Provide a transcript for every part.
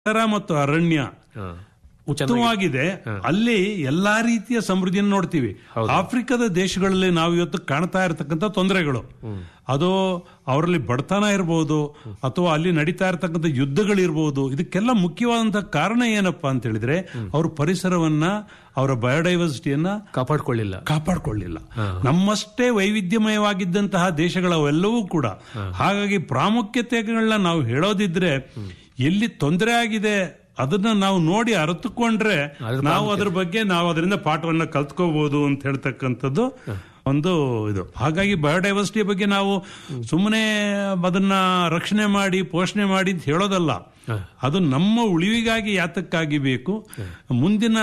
ಪರಿಸರ ಮತ್ತು ಅರಣ್ಯ ಹಾ. ಉತ್ತಮವಾಗಿದೆ ಅಲ್ಲಿ ಎಲ್ಲಾ ರೀತಿಯ ಸಮೃದ್ಧಿಯನ್ನು ನೋಡ್ತೀವಿ ಆಫ್ರಿಕಾದ ದೇಶಗಳಲ್ಲಿ ನಾವು ಇವತ್ತು ಕಾಣ್ತಾ ಇರತಕ್ಕಂಥ ತೊಂದರೆಗಳು ಅದು ಅವರಲ್ಲಿ ಬಡತನ ಇರಬಹುದು ಅಥವಾ ಅಲ್ಲಿ ನಡೀತಾ ಇರತಕ್ಕಂಥ ಯುದ್ಧಗಳಿರ್ಬೋದು ಇದಕ್ಕೆಲ್ಲ ಮುಖ್ಯವಾದಂತಹ ಕಾರಣ ಏನಪ್ಪಾ ಅಂತ ಹೇಳಿದ್ರೆ ಅವರು ಪರಿಸರವನ್ನ ಅವರ ಬಯೋಡೈವರ್ಸಿಟಿಯನ್ನ ಕಾಪಾಡ್ಕೊಳ್ಳಿಲ್ಲ ಕಾಪಾಡಿಕೊಳ್ಳಿಲ್ಲ ನಮ್ಮಷ್ಟೇ ವೈವಿಧ್ಯಮಯವಾಗಿದ್ದಂತಹ ದೇಶಗಳವೆಲ್ಲವೂ ಕೂಡ ಹಾಗಾಗಿ ಪ್ರಾಮುಖ್ಯತೆಗಳನ್ನ ನಾವು ಹೇಳೋದಿದ್ರೆ ಎಲ್ಲಿ ತೊಂದರೆ ಆಗಿದೆ ಅದನ್ನ ನಾವು ನೋಡಿ ಅರಿತುಕೊಂಡ್ರೆ ನಾವು ಅದ್ರ ಬಗ್ಗೆ ನಾವು ಅದರಿಂದ ಪಾಠವನ್ನ ಕಲ್ತ್ಕೋಬಹುದು ಅಂತ ಹೇಳ್ತಕ್ಕಂಥದ್ದು ಒಂದು ಇದು ಹಾಗಾಗಿ ಬಯೋಡೈವರ್ಸಿಟಿ ಬಗ್ಗೆ ನಾವು ಸುಮ್ಮನೆ ಅದನ್ನ ರಕ್ಷಣೆ ಮಾಡಿ ಪೋಷಣೆ ಮಾಡಿ ಅಂತ ಹೇಳೋದಲ್ಲ ಅದು ನಮ್ಮ ಉಳಿವಿಗಾಗಿ ಯಾತಕ್ಕಾಗಿ ಬೇಕು ಮುಂದಿನ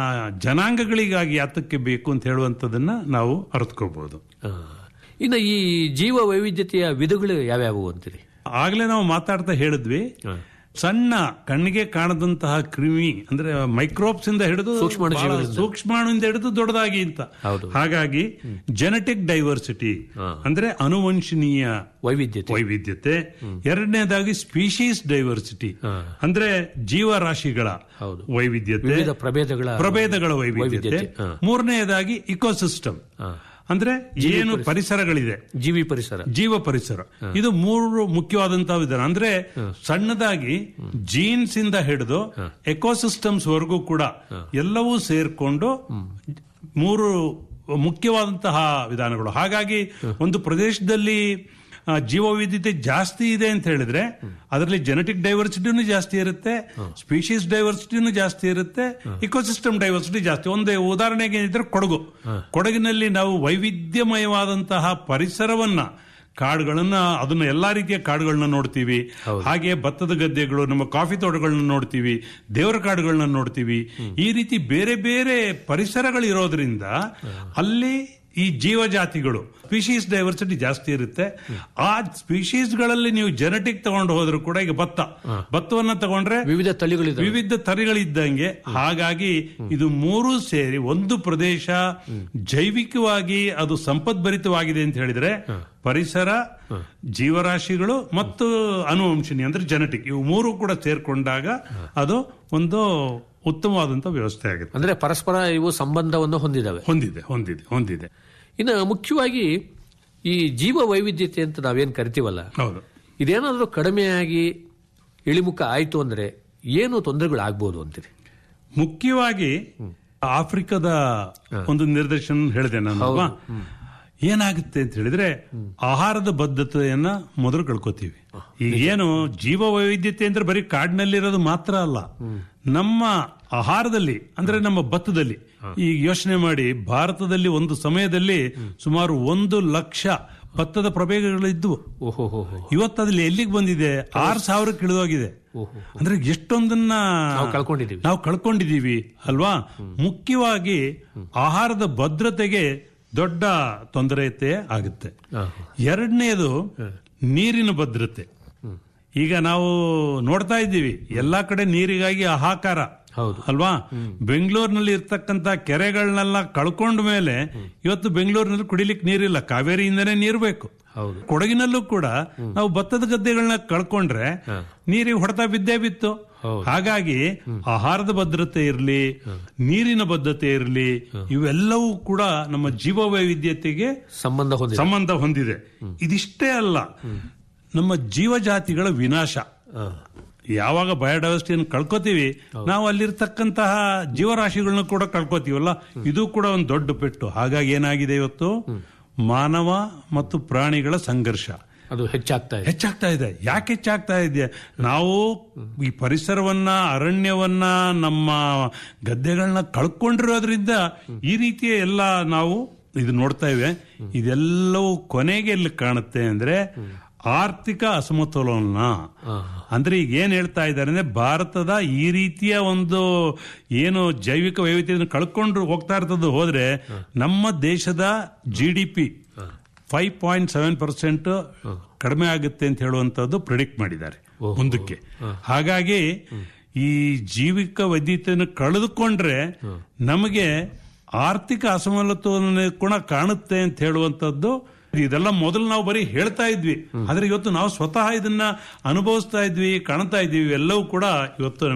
ಜನಾಂಗಗಳಿಗಾಗಿ ಯಾತಕ್ಕೆ ಬೇಕು ಅಂತ ಹೇಳುವಂಥದ್ದನ್ನ ನಾವು ಅರ್ಥಕೋಬಹುದು ಹಾ. ಇನ್ನು ಈ ಜೀವ ವೈವಿಧ್ಯತೆಯ ವಿಧಗಳು ಯಾವ್ಯಾವು ಅಂತೀರಿ ಆಗ್ಲೇ ನಾವು ಮಾತಾಡ್ತಾ ಹೇಳಿದ್ವಿ ಸಣ್ಣ ಕಣ್ಣಿಗೆ ಕಾಣದಂತಹ ಕ್ರಿಮಿ ಅಂದ್ರೆ ಮೈಕ್ರೋಬ್ಸ್ ಇಂದ ಹಿಡಿದು ಬಹಳ ಸೂಕ್ಷ್ಮಾಣುವಿಂದ ಹಿಡಿದು ದೊಡ್ಡದಾಗಿ ಅಂತ ಹೌದು. ಹಾಗಾಗಿ ಜೆನೆಟಿಕ್ ಡೈವರ್ಸಿಟಿ ಅಂದ್ರೆ ಅನುವಂಶನೀಯ ವೈವಿಧ್ಯತೆ ವೈವಿಧ್ಯತೆ ಎರಡನೇದಾಗಿ ಸ್ಪೀಶೀಸ್ ಡೈವರ್ಸಿಟಿ ಅಂದ್ರೆ ಜೀವರಾಶಿಗಳ ಹೌದು. ವೈವಿಧ್ಯತೆ ವಿವಿಧ ಪ್ರಭೇದಗಳ ಪ್ರಭೇದಗಳ ವೈವಿಧ್ಯತೆ ವೈವಿಧ್ಯತೆ, ಹಾ. ಮೂರನೆಯದಾಗಿ ಇಕೋಸಿಸ್ಟಮ್ ಹಾ. ಅಂದ್ರೆ ಏನು ಪರಿಸರಗಳಿದೆ ಜೀವಿ ಪರಿಸರ ಜೀವ ಪರಿಸರ ಇದು ಮೂರು ಮುಖ್ಯವಾದಂತಹ ವಿಧಾನ ಅಂದ್ರೆ ಸಣ್ಣದಾಗಿ ಜೀನ್ಸ್ ಇಂದ ಹಿಡಿದು ಎಕೋಸಿಸ್ಟಮ್ಸ್ ವರೆಗೂ ಕೂಡ ಎಲ್ಲವೂ ಸೇರ್ಕೊಂಡು ಮೂರು ಮುಖ್ಯವಾದಂತಹ ವಿಧಾನಗಳು ಹಾಗಾಗಿ ಒಂದು ಪ್ರದೇಶದಲ್ಲಿ ಆ, ಜೀವ ವೈವಿಧ್ಯತೆ ಜಾಸ್ತಿ ಇದೆ ಅಂತ ಹೇಳಿದ್ರೆ ಅದರಲ್ಲಿ ಜೆನೆಟಿಕ್ ಡೈವರ್ಸಿಟಿನೂ ಜಾಸ್ತಿ ಇರುತ್ತೆ ಸ್ಪೀಶೀಸ್ ಡೈವರ್ಸಿಟಿನೂ ಜಾಸ್ತಿ ಇರುತ್ತೆ ಇಕೋಸಿಸ್ಟಮ್ ಡೈವರ್ಸಿಟಿ ಜಾಸ್ತಿ ಒಂದು ಉದಾಹರಣೆಗೆ ಏನಿದ್ರೆ ಕೊಡಗು ಕೊಡಗಿನಲ್ಲಿ ನಾವು ವೈವಿಧ್ಯಮಯವಾದಂತಹ ಪರಿಸರವನ್ನ ಕಾಡುಗಳನ್ನ ಅದನ್ನ ಎಲ್ಲಾ ರೀತಿಯ ಕಾಡುಗಳನ್ನ ನೋಡ್ತೀವಿ ಹಾಗೆ ಭತ್ತದ ಗದ್ದೆಗಳು ನಮ್ಮ ಕಾಫಿ ತೋಟಗಳನ್ನ ನೋಡ್ತೀವಿ ದೇವರ ಕಾಡುಗಳನ್ನ ನೋಡ್ತೀವಿ ಈ ರೀತಿ ಬೇರೆ ಬೇರೆ ಪರಿಸರಗಳು ಇರೋದ್ರಿಂದ ಅಲ್ಲಿ ಈ ಜೀವಜಾತಿಗಳು ಸ್ಪೀಶೀಸ್ ಡೈವರ್ಸಿಟಿ ಜಾಸ್ತಿ ಇರುತ್ತೆ ಆ ಸ್ಪೀಶೀಸ್ ಗಳಲ್ಲಿ ನೀವು ಜೆನೆಟಿಕ್ ತಗೊಂಡು ಹೋದ್ರು ಕೂಡ ಈಗ ಭತ್ತ ಭತ್ತವನ್ನ ತಗೊಂಡ್ರೆ ವಿವಿಧ ತಳಿಗಳಿದೆ ವಿವಿಧ ತಳಿಗಳಿದ್ದಂಗೆ ಹಾಗಾಗಿ ಇದು ಮೂರು ಸೇರಿ ಒಂದು ಪ್ರದೇಶ ಜೈವಿಕವಾಗಿ ಅದು ಸಂಪದ್ಭರಿತವಾಗಿದೆ ಅಂತ ಹೇಳಿದ್ರೆ ಪರಿಸರ ಜೀವರಾಶಿಗಳು ಮತ್ತು ಅನುವಂಶಿನಿ ಅಂದ್ರೆ ಜೆನೆಟಿಕ್ ಇವು ಮೂರು ಕೂಡ ಸೇರ್ಕೊಂಡಾಗ ಅದು ಒಂದು ಉತ್ತಮವಾದಂತ ವ್ಯವಸ್ಥೆ ಆಗುತ್ತೆ ಅಂದ್ರೆ ಪರಸ್ಪರ ಇವು ಸಂಬಂಧವನ್ನು ಹೊಂದಿದಾವೆ ಹೊಂದಿದೆ ಹೊಂದಿದೆ ಹೊಂದಿದೆ ಇನ್ನು ಮುಖ್ಯವಾಗಿ ಈ ಜೀವ ವೈವಿಧ್ಯತೆ ಅಂತ ನಾವೇನ್ ಕರಿತೀವಲ್ಲ ಹೌದು ಇದೇನಾದ್ರೂ ಕಡಿಮೆಯಾಗಿ ಇಳಿಮುಖ ಆಯ್ತು ಅಂದ್ರೆ ಏನು ತೊಂದರೆಗಳು ಆಗ್ಬೋದು ಅಂತೀರಿ ಮುಖ್ಯವಾಗಿ ಆಫ್ರಿಕಾದ ಒಂದು ನಿರ್ದೇಶನ ಹೇಳಿದೆ ನಾನು ಅಲ್ವಾ? ಏನಾಗುತ್ತೆ ಅಂತ ಹೇಳಿದ್ರೆ ಆಹಾರದ ಬದ್ಧತೆಯನ್ನ ಮೊದಲು ಕಳ್ಕೊತೀವಿ ಈಗ ಏನು ಜೀವ ವೈವಿಧ್ಯತೆ ಅಂದ್ರೆ ಬರೀ ಕಾಡಿನಲ್ಲಿರೋದು ಮಾತ್ರ ಅಲ್ಲ ನಮ್ಮ ಆಹಾರದಲ್ಲಿ ಅಂದ್ರೆ ನಮ್ಮ ಭತ್ತದಲ್ಲಿ ಈಗ ಯೋಚನೆ ಮಾಡಿ ಭಾರತದಲ್ಲಿ ಒಂದು ಸಮಯದಲ್ಲಿ ಸುಮಾರು ಒಂದು ಲಕ್ಷ ಭತ್ತದ ಪ್ರಭೇದಗಳಿದ್ವು ಓಹೋ ಹೋ ಇವತ್ತು ಅದ್ರಲ್ಲಿ ಎಲ್ಲಿಗೆ ಬಂದಿದೆ ಆರು ಸಾವಿರಕ್ಕೆ ಇಳಿದೋಗಿದೆ ಅಂದ್ರೆ ಎಷ್ಟೊಂದನ್ನ ನಾವು ಕಳ್ಕೊಂಡಿದೀವಿ ನಾವು ಕಳ್ಕೊಂಡಿದೀವಿ ಅಲ್ವಾ ಮುಖ್ಯವಾಗಿ ಆಹಾರದ ಭದ್ರತೆಗೆ ದೊಡ್ಡ ತೊಂದರೆತೆ ಆಗುತ್ತೆ ಎರಡನೇದು ನೀರಿನ ಭದ್ರತೆ ಈಗ ನಾವು ನೋಡ್ತಾ ಇದ್ದೀವಿ ಎಲ್ಲಾ ಕಡೆ ನೀರಿಗಾಗಿ ಹಾಹಾಕಾರ ಹೌದು. ಅಲ್ವಾ ಬೆಂಗಳೂರಿನಲ್ಲಿ ಇರ್ತಕ್ಕಂತ ಕೆರೆಗಳನ್ನೆಲ್ಲ ಕಳ್ಕೊಂಡ ಮೇಲೆ ಇವತ್ತು ಬೆಂಗಳೂರಿನಲ್ಲಿ ಕುಡಿಲಿಕ್ಕೆ ನೀರಿಲ್ಲ ಕಾವೇರಿಯಿಂದನೇ ನೀರು ಬೇಕು ಹೌದು ಕೊಡಗಿನಲ್ಲೂ ಕೂಡ ನಾವು ಭತ್ತದ ಗದ್ದೆಗಳನ್ನ ಕಳ್ಕೊಂಡ್ರೆ ನೀರಿಗೆ ಹೊಡೆತ ಬಿದ್ದೇ ಬಿತ್ತು ಹಾಗಾಗಿ ಆಹಾರದ ಭದ್ರತೆ ಇರಲಿ ನೀರಿನ ಭದ್ರತೆ ಇರಲಿ ಇವೆಲ್ಲವೂ ಕೂಡ ನಮ್ಮ ಜೀವ ವೈವಿಧ್ಯತೆಗೆ ಸಂಬಂಧ ಹೊಂದಿದೆ ಸಂಬಂಧ ಹೊಂದಿದೆ ಇದಿಷ್ಟೇ ಅಲ್ಲ ನಮ್ಮ ಜೀವಜಾತಿಗಳ ವಿನಾಶ ಯಾವಾಗ ಬಯೋಡೈವರ್ಸಿಟಿಯನ್ನು ಕಳ್ಕೊತೀವಿ ನಾವು ಅಲ್ಲಿರ್ತಕ್ಕಂತಹ ಜೀವರಾಶಿಗಳನ್ನ ಕೂಡ ಕಳ್ಕೊತೀವಲ್ಲ ಇದು ಕೂಡ ಒಂದು ದೊಡ್ಡ ಪೆಟ್ಟು ಹಾಗಾಗಿ ಏನಾಗಿದೆ ಇವತ್ತು ಮಾನವ ಮತ್ತು ಪ್ರಾಣಿಗಳ ಸಂಘರ್ಷ ಅದು ಹೆಚ್ಚಾಗ್ತಾ ಇದೆ ಹೆಚ್ಚಾಗ್ತಾ ಇದೆ ಯಾಕೆ ಹೆಚ್ಚಾಗ್ತಾ ಇದೆ ನಾವು ಈ ಪರಿಸರವನ್ನ ಅರಣ್ಯವನ್ನ ನಮ್ಮ ಗದ್ದೆಗಳನ್ನ ಕಳ್ಕೊಂಡಿರೋದ್ರಿಂದ ಈ ರೀತಿಯ ಎಲ್ಲ ನಾವು ಇದು ನೋಡ್ತಾ ಇವೆ ಇದೆಲ್ಲವೂ ಕೊನೆಗೆ ಎಲ್ಲಿ ಕಾಣುತ್ತೆ ಅಂದ್ರೆ ಆರ್ಥಿಕ ಅಸಮತೋಲನ ಅಂದ್ರೆ ಈಗ ಏನ್ ಹೇಳ್ತಾ ಇದ್ದಾರೆ ಅಂದ್ರೆ ಭಾರತದ ಈ ರೀತಿಯ ಒಂದು ಏನು ಜೈವಿಕ ವೈವಿಧ್ಯತೆಯನ್ನು ಕಳ್ಕೊಂಡು ಹೋಗ್ತಾ ಇರ್ತದ್ದು ಹೋದ್ರೆ ನಮ್ಮ ದೇಶದ G D P five point seven percent ಕಡಿಮೆ ಆಗುತ್ತೆ ಅಂತ ಹೇಳುವಂತದ್ದು ಪ್ರಿಡಿಕ್ಟ್ ಮಾಡಿದ್ದಾರೆ ಮುಂದಕ್ಕೆ ಹಾಗಾಗಿ ಈ ಜೀವಿಕ ವೈದ್ಯತೆಯನ್ನು ಕಳೆದುಕೊಂಡ್ರೆ ನಮಗೆ ಆರ್ಥಿಕ ಅಸಮತೋಲನ ಕೂಡ ಕಾಣುತ್ತೆ ಅಂತ ಹೇಳುವಂತದ್ದು ಇದೆಲ್ಲ ಮೊದಲು ನಾವು ಬರೀ ಹೇಳ್ತಾ ಇದ್ವಿ ಆದ್ರೆ ಇವತ್ತು ನಾವು ಸ್ವತಃ ಇದನ್ನ ಅನುಭವಿಸ್ತಾ ಇದ್ವಿ ಕಾಣ್ತಾ ಇದ್ವಿ ಎಲ್ಲವೂ ಕೂಡ ಇವತ್ತು